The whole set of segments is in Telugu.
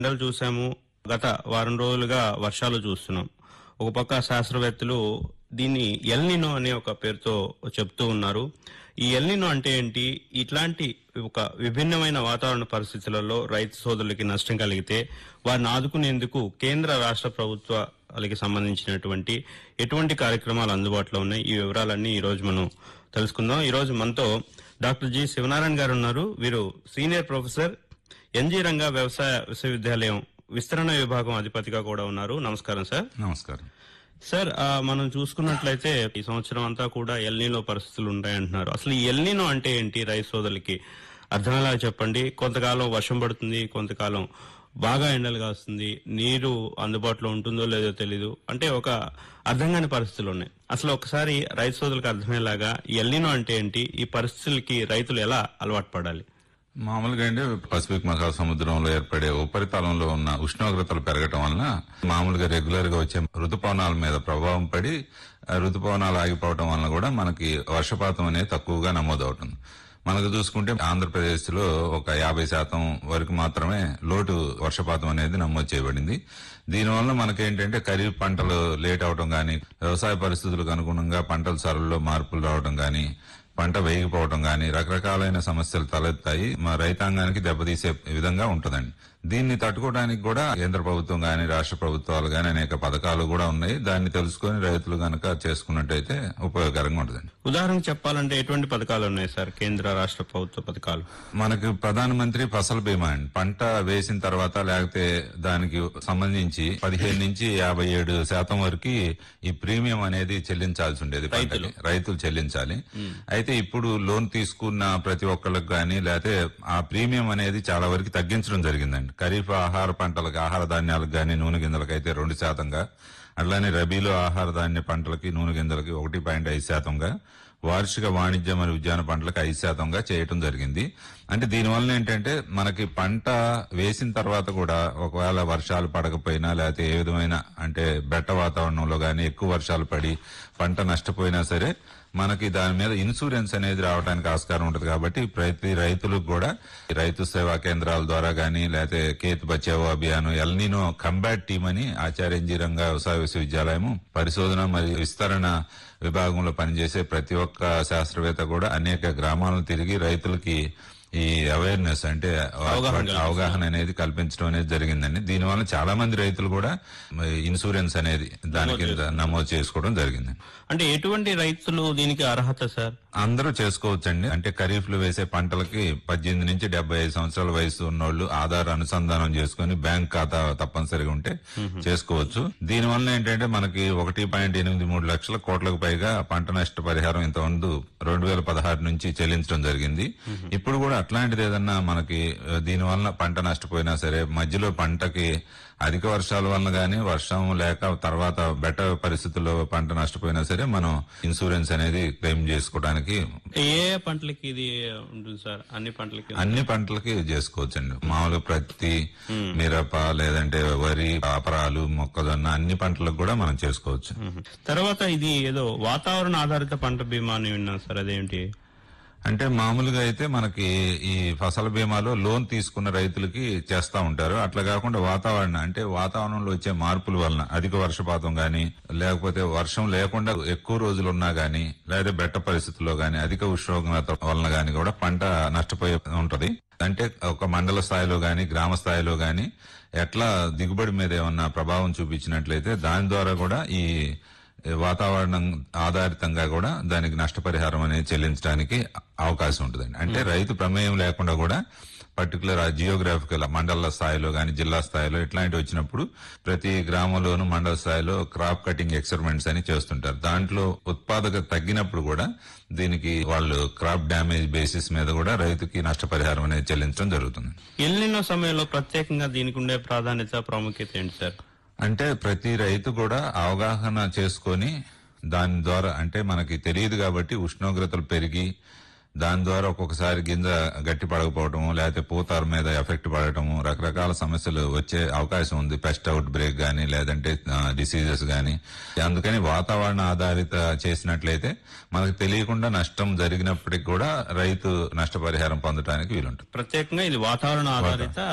ఎండలు చూసాము గత వారం రోజులుగా వర్షాలు చూస్తున్నాం ఒక పక్క శాస్త్రవేత్తలు దీన్ని ఎల్నినో అనే ఒక పేరుతో చెప్తూ ఉన్నారు ఈ ఎల్నినో అంటే ఏంటి ఇట్లాంటి ఒక విభిన్నమైన వాతావరణ పరిస్థితులలో రైతు సోదరులకి నష్టం కలిగితే వారిని ఆదుకునేందుకు కేంద్ర రాష్ట్ర ప్రభుత్వాలకి సంబంధించినటువంటి ఎటువంటి కార్యక్రమాలు అందుబాటులో ఉన్నాయి ఈ వివరాలన్నీ ఈ రోజు మనం తెలుసుకుందాం ఈ రోజు మనతో డాక్టర్ జి శివనారాయణ గారు ఉన్నారు వీరు సీనియర్ ప్రొఫెసర్ ఎన్జీ రంగా వ్యవసాయ విశ్వవిద్యాలయం విస్తరణ విభాగం అధిపతిగా కూడా ఉన్నారు నమస్కారం సార్ నమస్కారం సార్ ఆ, మనం చూసుకున్నట్లయితే ఈ సంవత్సరం అంతా కూడా ఎల్నీనో పరిస్థితులు ఉంటాయంటున్నారు అసలు ఈ ఎల్నీనో అంటే ఏంటి రైతు సోదరులకి అర్థమయ్యేలా చెప్పండి కొంతకాలం వర్షం పడుతుంది కొంతకాలం బాగా ఎండలు కాస్తుంది నీరు అందుబాటులో ఉంటుందో లేదో తెలీదు అంటే ఒక అర్థం కాని పరిస్థితులు ఉన్నాయి అసలు ఒకసారి రైతు సోదరులకు అర్థమయ్యేలాగా ఈ ఎల్నీనో అంటే ఏంటి ఈ పరిస్థితులకి రైతులు ఎలా అలవాటు పడాలి మామూలుగా అంటే పసిఫిక్ మహాసముద్రంలో ఏర్పడే ఉపరితలంలో ఉన్న ఉష్ణోగ్రతలు పెరగటం వలన మామూలుగా రెగ్యులర్ గా వచ్చే ఋతుపవనాల మీద ప్రభావం పడి ఆ ఋతుపవనాలు ఆగిపోవటం వలన కూడా మనకి వర్షపాతం అనేది తక్కువగా నమోదవుతుంది మనకు చూసుకుంటే ఆంధ్రప్రదేశ్ లో ఒక యాభై శాతం వరకు మాత్రమే లోటు వర్షపాతం అనేది నమోదు చేయబడింది దీనివల్ల మనకేంటంటే ఖరీఫ్ పంటలు లేట్ అవడం గానీ వ్యవసాయ పరిస్థితులకు అనుగుణంగా పంటల సరళలో మార్పులు రావడం గానీ పంట వేగిపోవడం గానీ రకరకాలైన సమస్యలు తలెత్తాయి మా రైతాంగానికి దెబ్బతీసే విధంగా ఉంటుందండి దీన్ని తట్టుకోవడానికి కూడా కేంద్ర ప్రభుత్వం గానీ రాష్ట్ర ప్రభుత్వాలు గానీ అనేక పథకాలు కూడా ఉన్నాయి దాన్ని తెలుసుకొని రైతులు గనక చేసుకున్నట్టయితే ఉపయోగకరంగా ఉంటుందండి ఉదాహరణకు చెప్పాలంటే ఎటువంటి పథకాలు ఉన్నాయి సార్ కేంద్ర రాష్ట్ర ప్రభుత్వ పథకాలు మనకి ప్రధానమంత్రి ఫసల్ బీమా అండి పంట వేసిన తర్వాత లేకపోతే దానికి సంబంధించి పదిహేను నుంచి యాభై ఏడు శాతం వరకు ఈ ప్రీమియం అనేది చెల్లించాల్సి ఉండేది పంటకి రైతులు చెల్లించాలి అయితే ఇప్పుడు లోన్ తీసుకున్న ప్రతి ఒక్కళ్ళకి గానీ లేకపోతే ఆ ప్రీమియం అనేది చాలా వరకు తగ్గించడం జరిగిందండి ఖరీఫ్ ఆహార పంటలకు ఆహార ధాన్యాలకు గానీ నూనె గింజలకు అయితే రెండు శాతంగా అట్లానే రబీలో ఆహార ధాన్య పంటలకి నూనె గింజలకి ఒకటి పాయింట్ ఐదు శాతంగా వార్షిక వాణిజ్య మరియు ఉద్యాన పంటలకు ఐదు శాతంగా చేయటం జరిగింది అంటే దీనివల్ల ఏంటంటే మనకి పంట వేసిన తర్వాత కూడా ఒకవేళ వర్షాలు పడకపోయినా లేకపోతే ఏ విధమైన అంటే బెట్ట వాతావరణంలో గానీ ఎక్కువ వర్షాలు పడి పంట నష్టపోయినా సరే మనకి దాని మీద ఇన్సూరెన్స్ అనేది రావడానికి ఆస్కారం ఉంటుంది కాబట్టి ప్రతి రైతులకు కూడా ఈ రైతు సేవా కేంద్రాల ద్వారా గానీ లేకపోతే Khet Bachao Abhiyan El Nino combat team అని ఆచార్య ఎన్జీ రంగా వ్యవసాయ విశ్వవిద్యాలయం పరిశోధన మరియు విస్తరణ విభాగంలో పనిచేసే ప్రతి ఒక్క శాస్త్రవేత్త కూడా అనేక గ్రామాలను తిరిగి రైతులకి ఈ అవేర్నెస్ అంటే అవగాహన అనేది కల్పించడం అనేది జరిగిందండి దీనివల్ల చాలా మంది రైతులు కూడా ఇన్సూరెన్స్ అనేది దాని కింద నమోదు చేసుకోవడం జరిగింది అంటే ఎటువంటి రైతులు దీనికి అర్హత సార్ అందరూ చేసుకోవచ్చండి అంటే ఖరీఫ్ లో వేసే పంటలకి పద్దెనిమిది నుంచి డెబ్బై ఐదు సంవత్సరాల వయసు ఉన్నోళ్ళు ఆధార్ అనుసంధానం చేసుకుని బ్యాంక్ ఖాతా తప్పనిసరిగా ఉంటే చేసుకోవచ్చు దీనివల్ల ఏంటంటే మనకి ఒకటి పాయింట్ ఎనిమిది మూడు లక్షల కోట్లకు పైగా పంట నష్ట పరిహారం ఇంతకుముందు రెండు వేల పదహారు నుంచి చెల్లించడం జరిగింది ఇప్పుడు కూడా అట్లాంటిది ఏదన్నా మనకి ఆ, దీనివల్ల పంట నష్టపోయినా సరే మధ్యలో పంటకి అధిక వర్షాల వలన గానీ వర్షం లేక తర్వాత బెట్ట పరిస్థితుల్లో పంట నష్టపోయినా సరే మనం ఇన్సూరెన్స్ అనేది క్లెయిమ్ చేసుకోవడానికి ఏ ఏ పంటలకి ఇది ఉంటుంది సార్ అన్ని పంటలకి అన్ని పంటలకి చేసుకోవచ్చండి మామూలుగా ప్రత్తి మిరప లేదంటే వరి అపరాలు మొక్కజొన్న అన్ని పంటలకు కూడా మనం చేసుకోవచ్చు మ్మ్. తర్వాత ఇది ఏదో వాతావరణ ఆధారిత పంట బీమా అని విన్నాను సార్ అదేంటి అంటే మామూలుగా అయితే మనకి ఈ ఫసల్ బీమాలో లోన్ తీసుకున్న రైతులకి చేస్తా ఉంటారు అట్లా కాకుండా వాతావరణం అంటే వాతావరణంలో వచ్చే మార్పుల వలన అధిక వర్షపాతం గాని లేకపోతే వర్షం లేకుండా ఎక్కువ రోజులు ఉన్నా గాని లేదా బెట్ట పరిస్థితుల్లో గాని అధిక ఉష్ణోగ్రత వలన గాని కూడా పంట నష్టపోయే ఉంటది అంటే ఒక మండల స్థాయిలో గాని గ్రామ స్థాయిలో గాని ఎట్లా దిగుబడి మీద ఏమన్నా ప్రభావం చూపించినట్లయితే దాని ద్వారా కూడా ఈ వాతావరణం ఆధారితంగా కూడా దానికి నష్టపరిహారం అనేది చెల్లించడానికి అవకాశం ఉంటుందండి అంటే రైతు ప్రమేయం లేకుండా కూడా పర్టికులర్ ఆ జియోగ్రాఫికల్ మండల స్థాయిలో గాని జిల్లా స్థాయిలో ఇట్లాంటివి వచ్చినప్పుడు ప్రతి గ్రామంలోనూ మండల స్థాయిలో క్రాప్ కటింగ్ ఎక్స్పెరిమెంట్స్ అని చేస్తుంటారు దాంట్లో ఉత్పాదక తగ్గినప్పుడు కూడా దీనికి వాళ్ళు క్రాప్ డ్యామేజ్ బేసిస్ మీద కూడా రైతుకి నష్టపరిహారం అనేది చెల్లించడం జరుగుతుంది ఎల్లినో సమయంలో ప్రత్యేకంగా దీనికి ఉండే ప్రాధాన్యత ప్రాముఖ్యత ఏంటి సార్ అంటే ప్రతి రైతు కూడా అవగాహన చేసుకొని దాని ద్వారా అంటే మనకి తెలియదు కాబట్టి ఉష్ణోగ్రతలు పెరిగి దాని ద్వారా ఒక్కొక్కసారి గింజ గట్టి పడకపోవటము లేకపోతే పూతారు మీద ఎఫెక్ట్ పడటము రకరకాల సమస్యలు వచ్చే అవకాశం ఉంది పెస్ట్ అవుట్ బ్రేక్ గానీ లేదంటే డిసీజెస్ గానీ అందుకని వాతావరణ ఆధారిత చేసినట్లయితే మనకు తెలియకుండా నష్టం జరిగినప్పటికి కూడా రైతు నష్టపరిహారం పొందడానికి వీలుంటుంది ప్రత్యేకంగా ఇది వాతావరణ ఆధారిత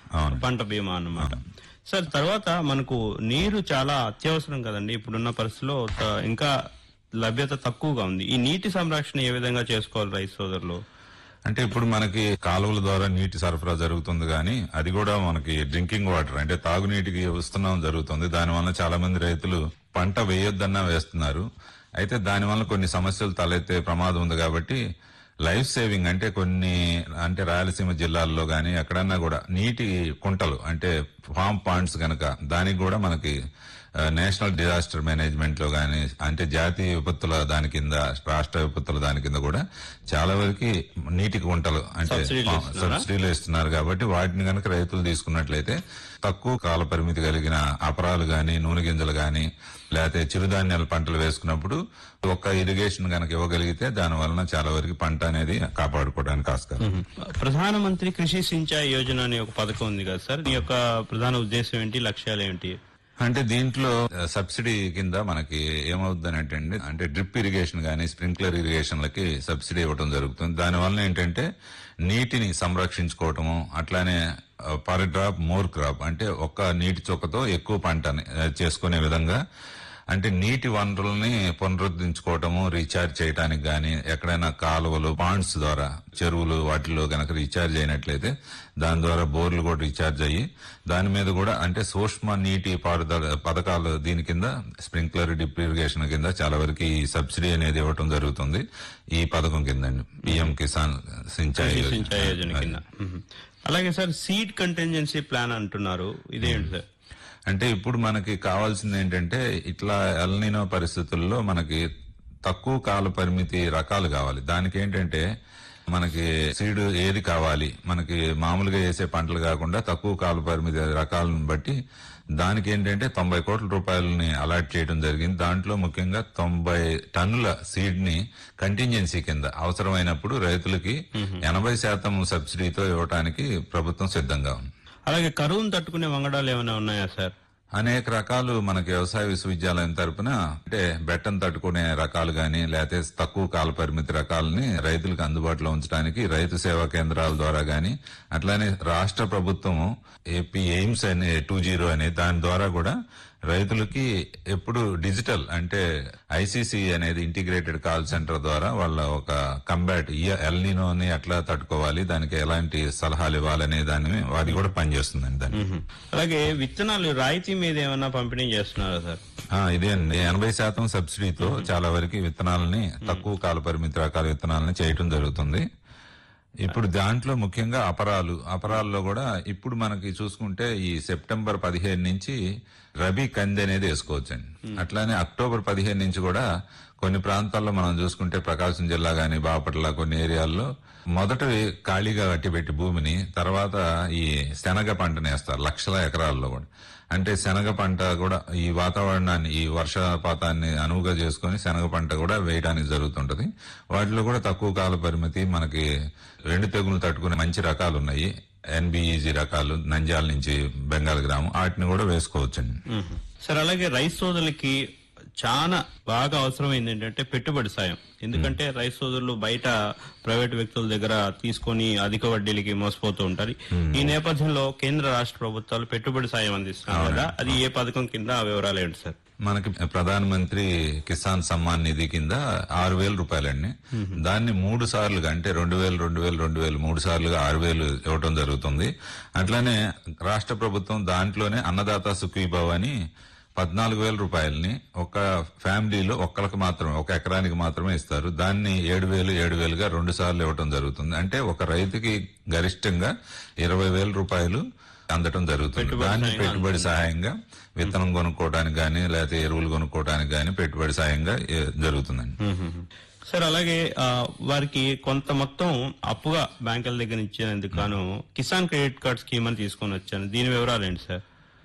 అవును. పంట బీమా అన్నమాట సార్ తర్వాత మనకు నీరు చాలా అత్యవసరం కదండి ఇప్పుడున్న పరిస్థితిలో త- ఇంకా లభ్యత తక్కువగా ఉంది ఈ నీటి సంరక్షణ ఏ విధంగా చేసుకోవాలి రైతు సోదరులు అంటే ఇప్పుడు మనకి కాలువల ద్వారా నీటి సరఫరా జరుగుతుంది కానీ అది కూడా మనకి డ్రింకింగ్ వాటర్ అంటే తాగునీటికి వస్తున్నాం జరుగుతుంది దానివల్ల చాలా మంది రైతులు పంట వేయొద్దన్నా వేస్తున్నారు అయితే దానివల్ల కొన్ని సమస్యలు తలెత్తే ప్రమాదం ఉంది కాబట్టి లైఫ్ సేవింగ్ అంటే కొన్ని అంటే రాయలసీమ జిల్లాల్లో గానీ ఎక్కడన్నా కూడా నీటి కుంటలు అంటే ఫామ్ పాండ్స్ గనక దానికి కూడా మనకి ఆ, నేషనల్ డిజాస్టర్ మేనేజ్మెంట్ లో గానీ అంటే జాతీయ విపత్తుల దాని కింద రాష్ట్ర విపత్తుల దాని కింద కూడా చాలా వరకు నీటి కుంటలు అంటే సబ్సిడీలు ఆ, ఇస్తున్నారా? సబ్సిడీలు ఇస్తున్నారు కాబట్టి వాటిని కనుక రైతులు తీసుకున్నట్లయితే తక్కువ కాల పరిమితి కలిగిన అపరాలు గాని నూనె గింజలు గాని లేకపోతే చిరుధాన్యాల పంటలు వేసుకున్నప్పుడు ఒక్క ఇరిగేషన్ కనుక ఇవ్వగలిగితే దాని వలన చాలా వరకు పంట అనేది కాపాడుకోవడానికి ఆస్కారం ప్రధానమంత్రి కృషి సించాయి యోజన అనే ఒక పథకం ఉంది కదా సార్ ఈ యొక్క ప్రధాన ఉద్దేశం ఏంటి లక్ష్యాలు ఏంటి అంటే దీంట్లో ఆ, సబ్సిడీ కింద మనకి ఏమవుతుందని అంటే అంటే డ్రిప్ ఇరిగేషన్ గానీ స్ప్రింక్లర్ ఇరిగేషన్లకి సబ్సిడీ ఇవ్వడం జరుగుతుంది దానివల్ల ఏంటంటే నీటిని సంరక్షించుకోవటము అట్లానే పర్ డ్రాప్ మోర్ క్రాప్ అంటే ఒక్క నీటి చుక్కతో ఎక్కువ పంటని ఆ, చేసుకునే విధంగా అంటే నీటి వనరుల్ని పునరుద్ధరించుకోవటము రీఛార్జ్ చేయడానికి గాని ఎక్కడైనా కాలువలు పాండ్స్ ద్వారా చెరువులు వాటిలో గనక రీఛార్జ్ అయినట్లయితే దాని ద్వారా బోర్లు కూడా రీఛార్జ్ అయ్యి దాని మీద కూడా అంటే సూక్ష్మ నీటి పారుదల పథకాలు దీని కింద స్ప్రింక్లర్ డిప్ ఇరిగేషన్ కింద చాలా వరకు ఈ సబ్సిడీ అనేది ఇవ్వటం జరుగుతుంది ఈ పథకం కిందండి పిఎం కిసాన్ సించాయి కృషి యోజన. సించాయి యోజన కింద మ్మ్. అలాగే సార్ సీడ్ కంటింజెన్సీ ప్లాన్ అంటున్నారు ఇదేంటి సార్ అంటే ఇప్పుడు మనకి కావాల్సింది ఏంటంటే ఇట్లా ఎల్నినో పరిస్థితుల్లో మనకి తక్కువ కాల పరిమితి రకాలు కావాలి దానికి ఏంటంటే మనకి సీడ్ ఏది కావాలి మనకి మామూలుగా వేసే పంటలు కాకుండా తక్కువ కాల పరిమితి రకాలను బట్టి దానికి ఏంటంటే తొంభై కోట్ల రూపాయలని అలాట్ చేయడం జరిగింది దాంట్లో ముఖ్యంగా తొంభై టన్నుల సీడ్ ని కంటింజెన్సీ కింద అవసరమైనప్పుడు రైతులకి ఎనభై శాతం సబ్సిడీతో ఇవ్వడానికి ప్రభుత్వం సిద్ధంగా ఉంది అలాగే కరువును తట్టుకునే వంగడాలు ఏమైనా ఉన్నాయా సార్ అనేక రకాలు మనకి వ్యవసాయ విశ్వవిద్యాలయం తరపున అంటే బెట్టం తట్టుకునే రకాలు గాని లేకపోతే తక్కువ కాల పరిమితి రకాలని రైతులకు అందుబాటులో ఉంచడానికి రైతు సేవా కేంద్రాల ద్వారా గాని అట్లానే రాష్ట్ర ప్రభుత్వం ఏపీ ఎయిమ్స్ అనే టూ జీరో అనే దాని ద్వారా కూడా రైతులకి ఎప్పుడు డిజిటల్ అంటే ఐసీసీ అనేది ఇంటిగ్రేటెడ్ కాల్ సెంటర్ ద్వారా వాళ్ళ ఒక కంబాట్ ఎల్నినోని ఎట్లా తట్టుకోవాలి దానికి ఎలాంటి సలహాలు ఇవ్వాలనే దాన్ని అది కూడా పనిచేస్తుందండి దాన్ని మ్మ్. అలాగే విత్తనాలు రాయితీ మీద ఏమైనా పంపిణీ చేస్తున్నారా సార్ ఆ, ఇదే అండి ఎనభై శాతం సబ్సిడీతో చాలా వరకు విత్తనాలని తక్కువ కాల పరిమితి రకాల విత్తనాలని చేయటం జరుగుతుంది ఇప్పుడు దాంట్లో ముఖ్యంగా అపరాలు అపరాల్లో కూడా ఇప్పుడు మనకి చూసుకుంటే ఈ సెప్టెంబర్ పదిహేను నుంచి రబీ కంది అనేది వేసుకోవచ్చండి అట్లానే అక్టోబర్ పదిహేను నుంచి కూడా కొన్ని ప్రాంతాల్లో మనం చూసుకుంటే ప్రకాశం జిల్లా గాని బాపట్ల కొన్ని ఏరియాల్లో మొదట ఖాళీగా కట్టిపెట్టి భూమిని తర్వాత ఈ శనగ పంటని వేస్తారు లక్షల ఎకరాల్లో కూడా అంటే శనగ పంట కూడా ఈ వాతావరణాన్ని ఈ వర్షపాతాన్ని అనువుగా చేసుకొని శనగ పంట కూడా వేయడానికి జరుగుతుంటది వాటిలో కూడా తక్కువ కాల పరిమితి మనకి రెండు తెగులు తట్టుకునే మంచి రకాలు ఉన్నాయి ఎన్బిఈజీ రకాలు నంద్యాల నుంచి బెంగాల్ గ్రామం వాటిని కూడా వేసుకోవచ్చండి మ్మ్. సార్ అలాగే రైతు సోదరులకి చాలా బాగా అవసరమైంది ఏంటంటే పెట్టుబడి సాయం ఎందుకంటే రైతు సోదరులు బయట ప్రైవేట్ వ్యక్తుల దగ్గర తీసుకొని అధిక వడ్డీలకి మోసపోతూ ఉంటారు ఈ నేపథ్యంలో కేంద్ర రాష్ట్ర ప్రభుత్వాలు పెట్టుబడి సాయం అందిస్తున్నారు కదా అది ఏ పథకం కింద ఆ వివరాలు ఏంటి సార్ మనకి ప్రధాన మంత్రి కిసాన్ సమ్మాన్ నిధి కింద ఆరు వేల రూపాయలండి దాన్ని మూడు సార్లుగా అంటే రెండు వేలు రెండు వేలు రెండు వేలు మూడు సార్లుగా ఆరు వేలు ఇవ్వటం జరుగుతుంది అట్లానే రాష్ట్ర ప్రభుత్వం దాంట్లోనే అన్నదాత సుఖీభావ్ అని పద్నాలుగు వేల రూపాయలని ఒక ఫ్యామిలీలో ఒక్కరికి మాత్రమే ఒక ఎకరానికి మాత్రమే ఇస్తారు దాన్ని ఏడు వేలు ఏడు వేలుగా రెండు సార్లు ఇవ్వటం జరుగుతుంది అంటే ఒక రైతుకి గరిష్టంగా ఇరవై వేల రూపాయలు అందటం జరుగుతుంది దాన్ని పెట్టుబడి సహాయంగా విత్తనం కొనుక్కోవడానికి గానీ లేకపోతే ఎరువులు కొనుక్కోవడానికి గానీ పెట్టుబడి సాయంగా ఏ, జరుగుతుందండి సార్ అలాగే ఆ, వారికి కొంత మొత్తం అప్పుగా బ్యాంకుల దగ్గర ఇచ్చేందుకు గాను కిసాన్ క్రెడిట్ కార్డ్ స్కీమ్ అని తీసుకొని వచ్చాను దీని వివరాలు ఏంటి సార్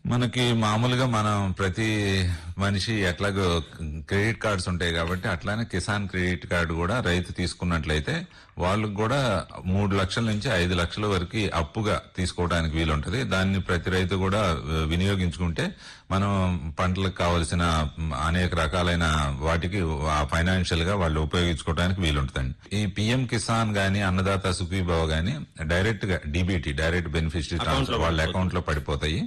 మనకి మామూలుగా మనం ప్రతి మనిషి ఎట్లాగో క్రెడిట్ కార్డ్స్ ఉంటాయి కాబట్టి అట్లానే కిసాన్ క్రెడిట్ కార్డు కూడా రైతు తీసుకున్నట్లయితే వాళ్ళకు కూడా మూడు లక్షల నుంచి ఐదు లక్షల వరకు అప్పుగా తీసుకోవడానికి వీలుంటది దాన్ని ప్రతి రైతు కూడా వినియోగించుకుంటే మనం పంటలకు కావలసిన అనేక రకాలైన వాటికి ఫైనాన్షియల్ గా వాళ్ళు ఉపయోగించుకోవడానికి వీలుంటుందండి ఈ పిఎం కిసాన్ గాని అన్నదాత సుఖీభావ గాని డైరెక్ట్ గా డిబిటి డైరెక్ట్ బెనిఫిషరీ ట్రాన్స్ఫర్ వాళ్ళ అకౌంట్ లో పడిపోతాయి